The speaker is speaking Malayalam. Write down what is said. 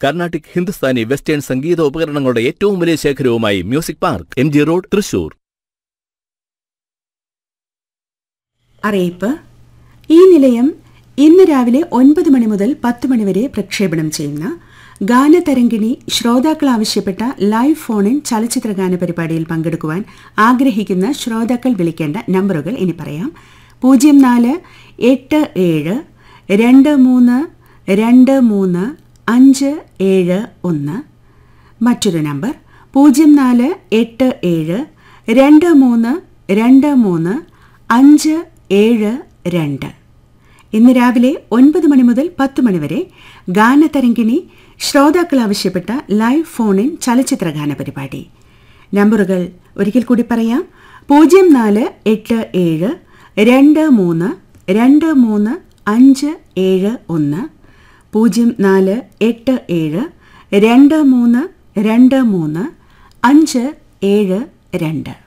കർണാട്ടിക് ഹിന്ദുസ്ഥാനി വെസ്റ്റേൺ സംഗീത ഉപകരണങ്ങളുടെ ഏറ്റവും വലിയ ശേഖരവുമായി music park M G road Thrissur അറിയിപ്പ് ഈ നിലയം ഇന്ന് രാവിലെ ഒൻപത് മണി മുതൽ പത്ത് മണി വരെ പ്രക്ഷേപണം ചെയ്യുന്ന ഗാനതരംഗിണി ശ്രോതാക്കൾ ആവശ്യപ്പെട്ട ലൈവ് ഫോണിൻ ചലച്ചിത്രഗാന പരിപാടിയിൽ പങ്കെടുക്കുവാൻ ആഗ്രഹിക്കുന്ന ശ്രോതാക്കൾ വിളിക്കേണ്ട നമ്പറുകൾ ഇനി പറയാം പൂജ്യം നാല് എട്ട് ഏഴ് രണ്ട് മൂന്ന് രണ്ട് മൂന്ന് അഞ്ച് ഏഴ് ഒന്ന് മറ്റൊരു നമ്പർ പൂജ്യം നാല് എട്ട് ഏഴ് രണ്ട് മൂന്ന് രണ്ട് മൂന്ന് അഞ്ച് ഏഴ് രണ്ട് ഇന്ന് രാവിലെ ഒൻപത് മണി മുതൽ പത്ത് മണി വരെ ഗാനതരംഗിണി ശ്രോതാക്കൾ ആവശ്യപ്പെട്ട ലൈവ് ഫോണിൻ ചലച്ചിത്രഗാന പരിപാടി നമ്പറുകൾ ഒരിക്കൽ കൂടി പറയാം പൂജ്യം നാല് എട്ട് ഏഴ് രണ്ട് മൂന്ന് രണ്ട് മൂന്ന് അഞ്ച് ഏഴ് ഒന്ന് പൂജ്യം നാല് എട്ട് ഏഴ് രണ്ട് മൂന്ന് രണ്ട് മൂന്ന് അഞ്ച് ഏഴ് രണ്ട്